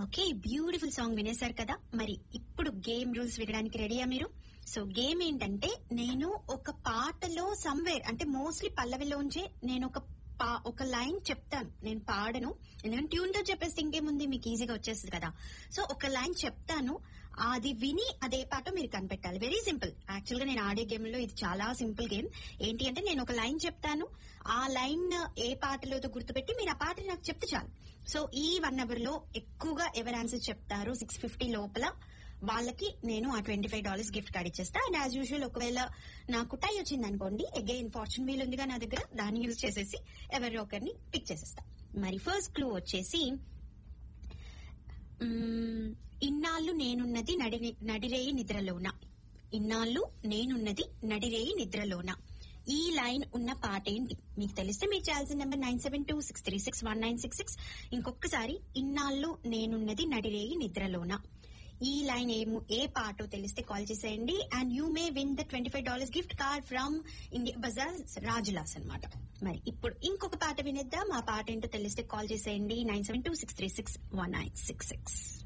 okay beautiful song వినేశారు కదా మరి ఇప్పుడు గేమ్ రూల్స్ వినడానికి రెడీయా మీరు సో గేమ్ ఏంటంటే నేను ఒక పాటలో సమ్వేర్ అంటే మోస్ట్లీ పల్లవిలోంచే నేను ఒక పా- ఒక లైన్ చెప్తాను నేను పాడను ఎందుకంటే ట్యూన్ తో చెప్పేస్తే ఇంకేముంది మీకు ఈజీగా వచ్చేస్తుంది కదా సో ఒక లైన్ చెప్తాను అది విని అదే పాట మీరు కనిపెట్టాలి వెరీ సింపుల్ యాక్చువల్ గా నేను ఆడే గేమ్ లో ఇది చాలా సింపుల్ గేమ్ ఏంటి అంటే నేను ఒక లైన్ చెప్తాను ఆ లైన్ ఏ పాటలోతో గుర్తుపెట్టి మీరు ఆ పాట నాకు చెప్తే చాలు సో ఈ వన్ అవర్ లో ఎక్కువగా ఎవరు ఆన్సర్ చెప్తారు సిక్స్ ఫిఫ్టీ లోపల వాళ్ళకి నేను ఆ twenty five dollars gift card ఇచ్చేస్తా అండ్ యాజ్ యూజువల్ ఒకవేళ నాకు టై వచ్చింది అనుకోండి అగైన్ ఫార్చ్యూన్ వీల్ ఉందిగా నా దగ్గర దాన్ని యూజ్ చేసేసి ఎవరి ఒకరిని పిక్ చేసేస్తా మరి ఫస్ట్ క్లూ వచ్చేసి మ్మ్, ఇన్నాళ్ళు నేనున్నది నడి నడిరేయి నిద్రలోన ఇన్నాళ్ళు నేనున్నది నడిరేయి నిద్రలోన ఈ లైన్ ఉన్న పాట ఏంటి మీకు తెలిస్తే మీరు చేయాల్సిన number nine seven two six three six one nine six six ఇంకొకసారి ఇన్నాళ్ళు నేనున్నది నడిరేయి నిద్రలోన ఈ లైన్ ఏము ఏ పాటో తెలిస్తే కాల్ చేసేయండి and you may win the twenty five dollars gift card from India bazaar Rajulas అన్నమాట మరి ఇప్పుడు ఇంకొక పాట వినేద్దాం ఆ పాట ఏంటో తెలిస్తే కాల్ చేసేయండి nine seven two six three six one nine six six